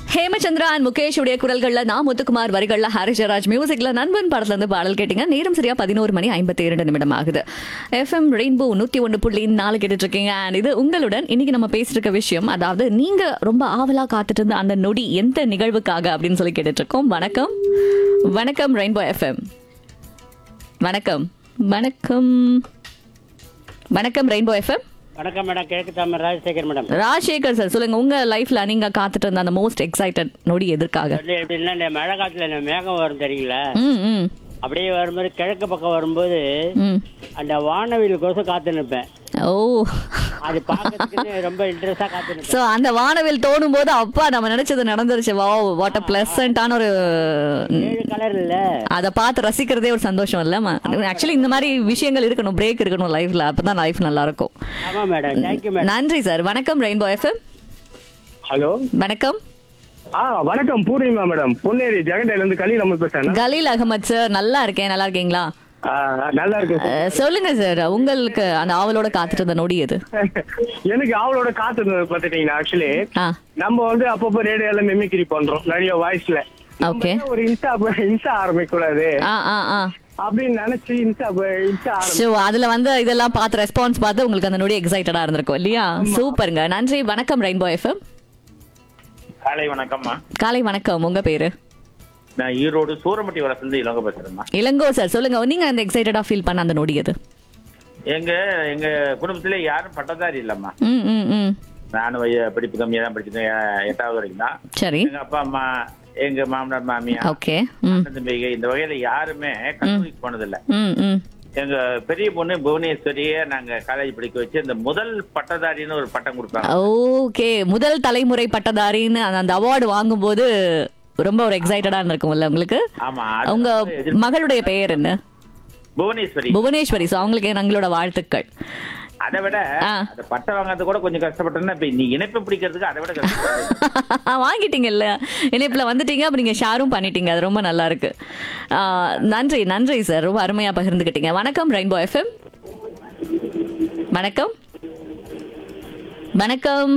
Hemachandra and Mukesh உடைய குரல்கள்ல நான் முத்துக்குமார் வரிகள்ல ஹரிஷராஜ் மியூசிக்ல நண்பன் படத்துல இருந்து பாடல் கேட்டீங்க நேரம் சரியா பதினோரு மணி ஐம்பத்தி இரண்டு நிமிடம் ஆகுது எஃப்எம் ரெயின்போ நூத்தி ஒன்று புள்ளி நாலு கேட்டுட்டு இருக்கீங்க அண்ட் இது உங்களுடன் இன்னைக்கு நம்ம பேசிட்டு இருக்க விஷயம் அதாவது நீங்க ரொம்ப ஆவலா காத்துட்டு இருந்த அந்த நொடி எந்த நிகழ்வுக்காக அப்படின்னு சொல்லி கேட்டுட்டு இருக்கோம் வணக்கம் வணக்கம் ரெயின்போ எஃப்எம் வணக்கம் வணக்கம் வணக்கம் ரெயின்போ எஃப்எம் வணக்கம் மேடம் கிழக்கு தாமரை ராஜசேகர் மேடம் ராஜசேகர் சார் சொல்லுங்க உங்க லைஃப்ல நீங்க காத்துட்டு இருந்த அந்த மோஸ்ட் எக்ஸைட்டட் நொடி எதற்காக சொல்லி எப்படின்னா இந்த மழை காலத்துல இந்த மேகம் வரும் தெரியுங்களா ம் ம் அப்படியே வரும்போது கிழக்கு பக்கம் வரும்போது ம் அந்த வானவிலுக்கோசம் காத்து நிற்பேன் ஓ அது பார்க்கறதுக்கு ரொம்ப இன்ட்ரெஸ்டா காத்து நிற்பேன் சோ அந்த வானவில் தோணும் போது அப்பா நம்ம நினைச்சது நடந்துருச்சு வா வாட் அ பிளசண்டான ஒரு ஏழு கலர் இல்ல அதை பார்த்து ரசிக்கிறதே ஒரு சந்தோஷம் இல்ல ஆக்சுவலி இந்த மாதிரி விஷயங்கள் இருக்கணும் பிரேக் இருக்கணும் லைஃப்ல அப்பதான் லைஃப் நல்லா இருக்கும் ஆமா மேடம் தேங்க்யூ மேடம் நன்றி சார் வணக்கம் ரெயின்போ எஃப்எம் ஹலோ வணக்கம் ஆ வணக்கம் பூர்ணிமா மேடம் பொன்னேரி ஜெகண்டையில இருந்து கலீல் அமல் பேசுறேன் கலீல் அகமத் சார் நல்லா இருக்கேன் நல்லா இருக்கீங்களா ஆ, நல்லா இருக்கேன் அஹ், சொல்லுங்க சார் உங்களுக்கு அந்த ஆவலோட காத்துட்டு இருந்த நொடி எது எனக்கு அவளோட காத்து இருந்தது பாத்துட்டீங்கன்னா ஆக்சுவலி ஆ நம்ம வந்து அப்பப்போ ரேடியோல மிமிக்ரி பண்றோம் நிறைய வாய்ஸ்ல ஓகே ஒரு இன்ஸ்டா இன்ஸ்டா ஆரம்பிக்க கூடாது ஆ ஆ ஆ அப்படின்னு நினைச்சு இன்ஸ்டா இன்ஸ்டா ஆரம்பி ஸோ அதுல வந்து இதெல்லாம் பார்த்து ரெஸ்பான்ஸ் பார்த்து உங்களுக்கு அந்த நொடி எக்ஸைட்டடா இருந்திருக்கும் இல்லையா சூப்பருங்க நன்றி வணக்கம் ரெயின்போ எஃப்எம் காலை வணக்கம்மா காலை வணக்கம் உங்க பேரு நான் ஈரோடு சூரமட்டி வளர்ந்து இளங்க பேசுறேம்மா இளங்கோ சார் சொல்லுங்க நீங்க அந்த எக்ஸைட்டடா ஃபீல் பண்ண அந்த நொடி எது எங்க எங்க குடும்பத்துல யாரும் பட்டதாரி இல்லம்மா ம் ம் ம் நானும் வய- படிப்பு கம்மியா தான் படிச்சிருக்கேன் எ- எட்டாவது வரைக்கும் தான் சரி எங்க அப்பா அம்மா எங்க மாமனார் மாமியா ஓகே ம் அண்ணன் தம்பிங்க இந்த வகையில யாருமே கல்லூரிக்கு போனதில்ல ம் ம் எங்க பெரிய பொண்ணு புவனேஸ்வரியே நாங்க காலேஜ் படிக்க வச்சு இந்த முதல் பட்டதாரின்னு ஒரு பட்டம் கொடுத்தாங்க ஓகே முதல் தலைமுறை பட்டதாரின்னு அந்த- அந்த அவார்டு வாங்கும்போது ரொம்ப ஒரு எக்ஸைட்டடா இருந்திருக்கும்ல உங்களுக்கு ஆமா அது உங்க வந்து எதிர்- மகளுடைய பெயர் என்ன புவனேஸ்வரி புவனேஸ்வரி ஸோ அவங்களுக்கு எங்களோட வாழ்த்துக்கள் அதை விட ஆ. அந்த பட்டம் வாங்குறது கூட கொஞ்சம் கஷ்டப்பட்டேன்னா இப்ப நீ இணைப்பு பிடிக்கிறதுக்கு அதை விட கஷ்டம் வாங்கிட்டீங்கல்ல இணைப்புல வந்துட்டீங்க அப்ப நீங்க ஷேரும் பண்ணிட்டீங்க அது ரொம்ப நல்லா இருக்கு ஆ, நன்றி நன்றி சார் ரொம்ப அருமையா பகிர்ந்துக்கிட்டீங்க வணக்கம் ரெயின்போ எஃப்எம் வணக்கம் வணக்கம்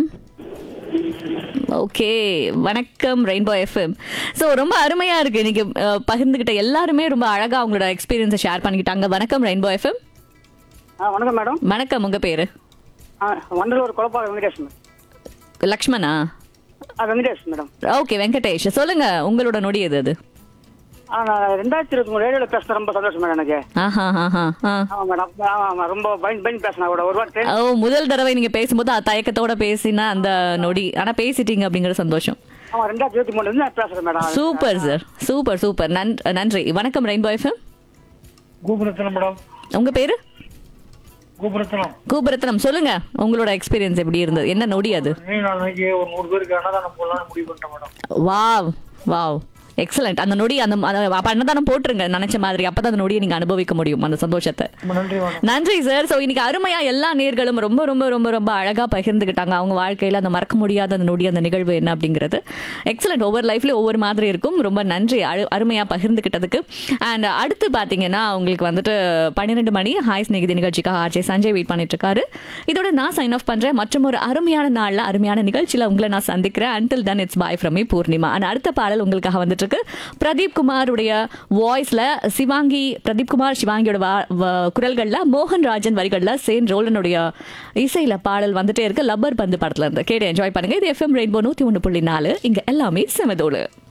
ஓகே வணக்கம் ரெயின்போ எஃப்எம் ஸோ ரொம்ப அருமையா இருக்கு இன்னைக்கு அஹ், பகிர்ந்துக்கிட்ட எல்லாருமே ரொம்ப அழகா அவங்களோட எக்ஸ்பீரியன்ஸை ஷேர் பண்ணிக்கிட்டாங்க வணக்கம் ரெயின்போ எஃப்எம் ஆ வணக்கம் மேடம் வணக்கம் உங்க பேரு ஆ வண்டலூர் குழப்பாக வெங்கடேஷ் மேடம் லக்ஷ்மணா ஆ வெங்கடேஷ் மேடம் ஓகே வெங்கடேஷ் சொல்லுங்க உங்களோட நொடி எது அது ஆ நான் ரெண்டாயிரத்தி இருபத்தி மூணு ரேடியோவில் பேசுறது ரொம்ப சந்தோஷம் மேடம் எனக்கு ஆஹா ஆஹா ஆ ஆமாம் மேடம் ஆமாம் ஆமாம் ரொம்ப பயன் பயன் பேசினா கூட ஒரு வாரம் ஓ முதல் தடவை நீங்க பேசும்போது அது தயக்கத்தோட பேசினா அந்த நொடி ஆனா பேசிட்டீங்க அப்படிங்கிற சந்தோஷம் ஆமாம் ரெண்டாயிரத்தி இருபத்தி மூணுலேருந்து நான் பேசுகிறேன் madam super sir super super நன்- நன்றி வணக்கம் ரெயின்போ எஃப்எம் கூபுரத்தனம் மேடம் உங்க பேரு கூபுரத்தனம் கூபரத்னம் சொல்லுங்க உங்களோட எக்ஸ்பீரியன்ஸ் எப்படி இருந்தது என்ன நொடி அது நீ நாளைக்கு ஒரு நூறு பேருக்கு அன்னதானம் போடலாம்னு முடிவு பண்ணிட்டேன் மேடம் வாவ் வாவ் எக்ஸலண்ட் அந்த நொடி அந்த அந்த- அப்ப அன்னதானம் போட்டுருங்க நினைச்ச மாதிரி அப்பதான் அந்த நொடியை நீங்க அனுபவிக்க முடியும் அந்த சந்தோஷத்தை ரொம்ப நன்றி மேடம் நன்றி சார் ஸோ இன்னைக்கு அருமையா எல்லா நேர்களும் ரொம்ப ரொம்ப ரொம்ப ரொம்ப அழகா பகிர்ந்துக்கிட்டாங்க அவங்க வாழ்க்கையில அந்த மறக்க முடியாத அந்த நொடி அந்த நிகழ்வு என்ன அப்படிங்கிறது எக்ஸலண்ட் ஒவ்வொரு லைஃப்லயும் ஒவ்வொரு மாதிரி இருக்கும் ரொம்ப நன்றி அரு- அருமையா பகிர்ந்துக்கிட்டதுக்கு அண்ட் அடுத்து பாத்தீங்கன்னா உங்களுக்கு வந்துட்டு பன்னிரெண்டு மணி ஹாய் ஸ்நேகிதி நிகழ்ச்சிக்காக ஆர்ஜே சஞ்சய் வெயிட் பண்ணிட்டு இருக்காரு இதோட நான் சைன் ஆஃப் பண்றேன் மற்றும் ஒரு அருமையான நாள்ல அருமையான நிகழ்ச்சியில உங்களை நான் சந்திக்கிறேன் until then it's bye from me Poornima and அடுத்த பாடல் உங்களுக்காக வந்துட்டு இருக்கு பிரதீப் குமாருடைய வாய்ஸ்ல சிவாங்கி பிரதீப் குமார் சிவாங்கியோட வா- வ- குரல்கள்ல மோகன் ராஜன் வரிகள்ல சேன் ரோலனுடைய இசையில பாடல் வந்துட்டே இருக்கு லப்பர் பந்து படத்துல இருந்து கேட்டு என்ஜாய் பண்ணுங்க இது எஃப்எம் ரெயின்போ நூத்தி ஒன்று புள்ளி நாலு இங்க எல்லாமே செமதோடு